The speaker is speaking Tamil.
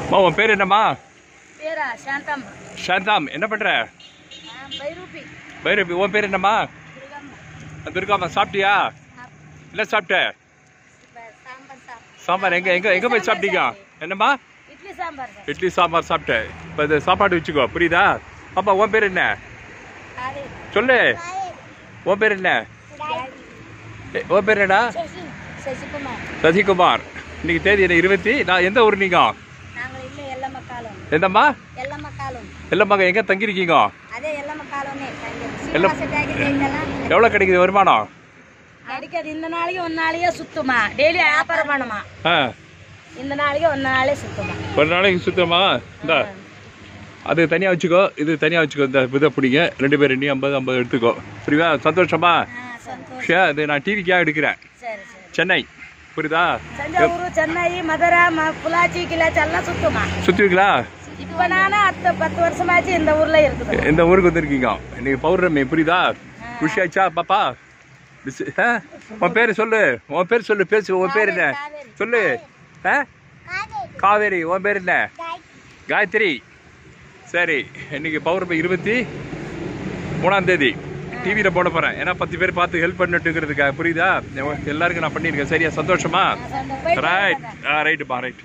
அம்மா உன் பேர் என்னம்மா பேரா சாந்தம் சாந்தாம் என்ன பண்ற பைரூபி பைரவி உன் பேர் என்னம்மா துர்காம்மா சாப்பிட்டியா என்ன சாப்பிட்ட சாம்பார் சாப் சாம்பார் எங்க எங்க எங்க போய் சாப்பிட்டீங்க என்னம்மா இட்லி சாம்பார் சார் இட்லி சாம்பார் சாப்பிட்டேன் இப்போ இந்த சாப்பாடு வச்சுக்கோ புரியுதா பாப்பா உன் பேர் என்ன காவேரி சொல்லு உன் பேர் என்ன ஏ, உன் பேர் என்னடா சசி சசிகுமார் சசிகுமார் இன்னைக்கு தேதி என்ன இருபத்தி நான் எந்த ஊர் நீங்க நாங்கள் இல்லை எல்லம்ம காலம் எந்தம்மா எல்லம்ம காலம் எல்லாம்மாங்க எங்க தங்கியிருக்கீங்க அதே எல்லம்ம காலம்னே எல்லாம். சீனிவாச ஜாக்கெட் இதெல்லாம் எவ்வளோ கிடைக்குது வருமானம் கிடைக்காது இந்த நாளைக்கு ஒரு நாளைக்கே சுத்துமா டெய்லி வியாபாரம் பண்ணுமா ஆ இந்த நாளைக்கு ஒரு நாளே சுத்துமா ஒரு நாளைக்கு சுத்தமா இந்த அது தனியாக வச்சுக்கோ இது தனியாக வச்சுக்கோ இந்த இதை பிடிங்க ரெண்டு பேர் ரெண்டு ஐம்பது ஐம்பது எடுத்துக்கோ புரியுதா சந்தோஷமா ஆ சந்தோஷம் ஷே இது நான் டிவிக்காக எடுக்கிறேன் சரி சரி சென்னை புரியுதா தஞ்சாவூர் சென்னை மதுரை ம- பொள்ளாச்சி கிளாச்சி எல்லாம் சுத்துமா சுற்றுவீங்களா இப்ப நானும் அத்த பத்து வருஷமாச்சு இந்த ஊர்ல இருக்குது இந்த ஊருக்கு வந்திருக்கீங்க இன்னைக்கு பௌர்ணமி புரியுதா குஷி ஆச்சா பாப்பா மிஸ்- ஆ? உன் பேர் சொல்லு உன் பேர் சொல்லு பேசு உன் பேர் என்ன சொல்லு ஆ காவேரி உன் பேர் என்ன காயத்ரி சரி இன்னைக்கு பௌர்ணமி இருபத்தி மூணாம் தேதி டிவியில் போட போகிறேன் ஏன்னா பத்து பேர் பார்த்து ஹெல்ப் பண்ணிட்டுங்கிறதுக்காக புரியுதா எல்லாருக்கும் நான் பண்ணியிருக்கேன் சரியா சந்தோஷமா போயிட்டு ரைட் ஆ ரைட்டுப்பா ரைட்